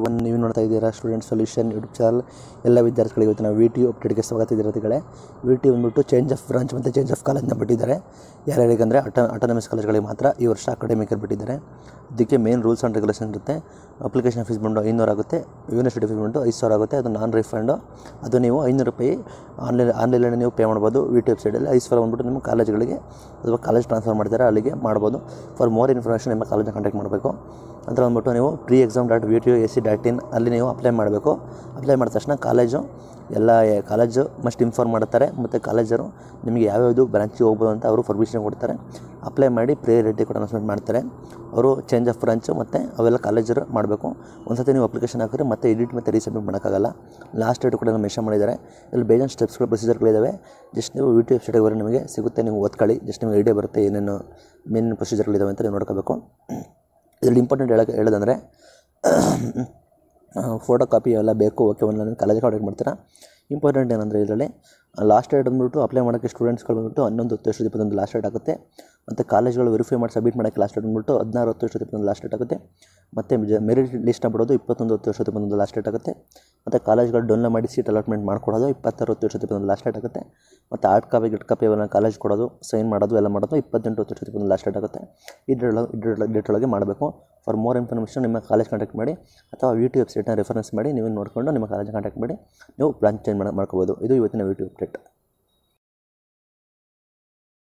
one ನೀವು ನೋಡ್ತಾ ಇದ್ದೀರಾ ಸ್ಟೂಡೆಂಟ್ ಸೊಲ್ಯೂಷನ್ ಯೂಟ್ಯೂಬ್ ಚಾನಲ್ ಎಲ್ಲ ವಿದ್ಯಾರ್ಥಿಗಳಿಗೆ ಇವತ್ತಿನ ವಿ ಟಿ ಅಪ್ಡೇಟ್ಗೆ ಸ್ವಾಗತ ವಿದ್ಯಾರ್ಥಿಗಳೇ ವಿ ಟಿ ಬಂದ್ಬಿಟ್ಟು ಚೇಂಜ್ ಆಫ್ ಬ್ರಾಂಚ್ ಮತ್ತು ಚೇಂಜ್ ಆಫ್ ಕಾಲೇಜ್ನ ಬಿಟ್ಟಿದ್ದಾರೆ ಯಾರ್ಯಾರಿಗಂದರೆ ಅಟ ಅಟಾನಮಸ್ ಕಾಲೇಜ್ಗಳಿಗೆ ಮಾತ್ರ ಈ ವರ್ಷ ಅಕಾಡೆಮಿಕಲ್ಲಿ ಬಿಟ್ಟಿದ್ದಾರೆ ಇದಕ್ಕೆ ಮೇನ್ ರೂಲ್ಸ್ ಆ್ಯಂಡ್ ರೆಗ್ಯುಲೇಷನ್ ಇರುತ್ತೆ ಅಪ್ಲಿಕೇಶನ್ ಫೀಸ್ ಬಂದು ಐನೂರು ಆಗುತ್ತೆ ಯೂನಿವರ್ಸಿಟಿ ಫೀಸ್ ಬಂದು ಐದು ಸಾವಿರ ಆಗುತ್ತೆ ಅದು ನಾನ್ ರಿಫಂಡು ಅದು ನೀವು ಐನೂರು ರೂಪಾಯಿ ಆನ್ಲೈನ್ ಆನ್ಲೈನಲ್ಲಿ ನೀವು ಪೇ ಮಾಡ್ಬೋದು ವಿ ಟಿ ವೆಬ್ಸೈಟಲ್ಲಿ ಐದು ಸಾವಿರ ಬಂದ್ಬಿಟ್ಟು ನಿಮ್ಮ ಕಾಲೇಜ್ಗಳಿಗೆ ಅಥವಾ ಕಾಲೇಜ್ ಟ್ರಾನ್ಸ್ಫರ್ ಮಾಡ್ತಾರೆ ಅಲ್ಲಿಗೆ ಮಾಡ್ಬೋದು ಫಾರ್ ಮೋರ್ ಇನ್ಫಾರ್ಮೇಷನ್ ನಿಮ್ಮ ಕಾಲೇಜ್ನ ಕಾಂಟ್ಯಾಕ್ಟ್ ಮಾಡಬೇಕು ಅಂತ ಬಂದ್ಬಿಟ್ಟು ನೀವು pre exam dot V T U S C dot in ಅಲ್ಲಿ ನೀವು ಅಪ್ಲೈ ಮಾಡಬೇಕು ಅಪ್ಲೈ ಮಾಡಿದ ತಕ್ಷಣ ಕಾಲೇಜು ಎಲ್ಲ ಕಾಲೇಜು ಮಸ್ಟ್ ಇನ್ಫಾರ್ಮ್ ಮಾಡ್ತಾರೆ ಮತ್ತು ಕಾಲೇಜರು ನಿಮಗೆ ಯಾವ್ಯಾವುದು ಬ್ರಾಂಚಿಗೆ ಹೋಗ್ಬೋದು ಅಂತ ಅವರು ಪರ್ಮಿಷನ್ ಕೊಡ್ತಾರೆ ಅಪ್ಲೈ ಮಾಡಿ ಪ್ರಿಯಾರಿಟಿ ಕೂಡ ಅನೌನ್ಸ್ಮೆಂಟ್ ಮಾಡ್ತಾರೆ ಅವರು ಚೇಂಜ್ ಆಫ್ ಬ್ರಾಂಚು ಮತ್ತು ಅವೆಲ್ಲ ಕಾಲೇಜರು ಮಾಡಬೇಕು ಒಂದು ಸತಿ ನೀವು ಅಪ್ಲಿಕೇಶನ್ ಹಾಕಿದ್ರೆ ಮತ್ತೆ ಎಡಿಟ್ ಮತ್ತು ರೀಸಬ್ಮಿಟ್ ಮಾಡೋಕ್ಕಾಗಲ್ಲ ಲಾಸ್ಟ್ ಡೇಟ್ ಕೂಡ ಮೆನ್ಷನ್ ಮಾಡಿದ್ದಾರೆ ಇಲ್ಲಿ ಬೇಜಾನ್ ಸ್ಟೆಪ್ಸ್ಗಳು ಪ್ರೊಸೀಜರ್ಗಳಿದ್ದಾವೆ ಜಸ್ಟ್ ನೀವು ವಿ ಟಿ ವೆಬ್ಸೈಟ್ಗೆ ಬರೋ ನಿಮಗೆ ಸಿಗುತ್ತೆ ನೀವು ಓದ್ಕೊಳ್ಳಿ ಜಸ್ಟ್ ನಿಮಗೆ ಐಡಿಯಾ ಬರುತ್ತೆ ಏನೇನು ಮೇನ್ ಪ್ರೊಸೀಜರ್ಗಳಿದ್ದಾವೆ ಅಂತ ನೀವು ನೋಡ್ಕೋಬೇಕು ಇದರಲ್ಲಿ ಇಂಪಾರ್ಟೆಂಟ್ ಹೇಳಕ್ಕೆ ಹೇಳೋದಂದರೆ ಫೋಟೋ ಕಾಪಿ ಎಲ್ಲ ಬೇಕು ಓಕೆ ಒಂದು ಕಾಲೇಜಿಗೆ ಆರ್ಡರ್ ಮಾಡ್ತೀರಾ ಇಂಪಾರ್ಟೆಂಟ್ ಏನಂದರೆ ಇದರಲ್ಲಿ ಲಾಸ್ಟ್ ಡೇಟ್ ಬಂದ್ಬಿಟ್ಟು ಅಪ್ಲೈ ಮಾಡೋಕ್ಕೆ ಸ್ಟೂಡೆಂಟ್ಸ್ಗಳು ಬಂದ್ಬಿಟ್ಟು ಹನ್ನೊಂದು ಹತ್ತು ವರ್ಷದ ಇಪ್ಪತ್ತೊಂದು ಲಾಸ್ಟ್ ಡೇಟ್ ಆಗುತ್ತೆ ಮತ್ತು ಕಾಲೇಜ್ಗಳು ವೆರಿಫೈ ಮಾಡಿ ಸಬ್ಮಿಟ್ ಮಾಡೋಕ್ಕೆ ಲಾಸ್ಟ್ ಡೇಟ್ ಬಂದ್ಬಿಟ್ಟು ಹದಿನಾರು ಹತ್ತು ವರ್ಷದ ಇಪ್ಪತ್ತೊಂದು ಲಾಸ್ಟ್ ಡೇಟ್ ಆಗುತ್ತೆ ಮತ್ತು ಮೆರಿಟ್ ಲಿಸ್ಟ್ನ ಬಿಡೋದು ಇಪ್ಪತ್ತೊಂದು ಹತ್ತು ವರ್ಷದ ಇಪ್ಪತ್ತೊಂದು ಲಾಸ್ಟ್ ಡೇಟ್ ಆಗುತ್ತೆ ಮತ್ತು ಕಾಲೇಜ್ಗಳು ಡೌನ್ಲೋಡ್ ಮಾಡಿ ಸೀಟ್ ಅಲಾಟ್ಮೆಂಟ್ ಮಾಡ್ಕೊಡೋದು ಇಪ್ಪತ್ತಾರು ಹತ್ತು ವರ್ಷದ ಇಪ್ಪತ್ತೊಂದು ಲಾಸ್ಟ್ ಡೇಟ್ ಆಗುತ್ತೆ ಮತ್ತು ಆರ್ಟ್ ಕಾಪಿ ಗಿಟ್ ಕಾಪಿ ಅವೆಲ್ಲ ಕಾಲೇಜ್ ಕೊಡೋದು ಸೈನ್ ಮಾಡೋದು ಎಲ್ಲ ಮಾಡೋದು ಇಪ್ಪತ್ತೆಂಟು ಹತ್ತು ವರ್ಷದ ಇಪ್ಪತ್ತೊಂದು ಲಾಸ್ಟ್ ಡೇಟ್ ಆಗುತ್ತೆ ಈ ಡೇಟ್ ಡೇಟ್ ಒಳಗೆ ಮಾಡಬೇಕು ಫಾರ್ ಮೋರ್ ಇನ್ಫಾರ್ಮೇಷನ್ ನಿಮ್ಮ ಕಾಲೇಜ್ ಕಾಂಟ್ಯಾಕ್ಟ್ ಮಾಡಿ ಅಥವಾ ವಿ ಟಿ ವೆಬ್ಸೈಟ್ನ ರೆಫರೆನ್ಸ್ ಮಾಡಿ ನೀವು ನೋಡಿಕೊಂಡು ನಿಮ್ಮ ಕಾಲೇಜ್ ಕಾಂಟ್ಯಾಕ್ಟ್ ಮಾಡಿ ನೀವು ಬ್ರಾಂಚ್ ಚೇಂಜ್ ಮಾಡಿ ಮಾಡ್ಕೋಬೋದು ಇದು ಇವತ್ತಿನ ವಿ ಟಿ ಅಪ್ಡೇಟ್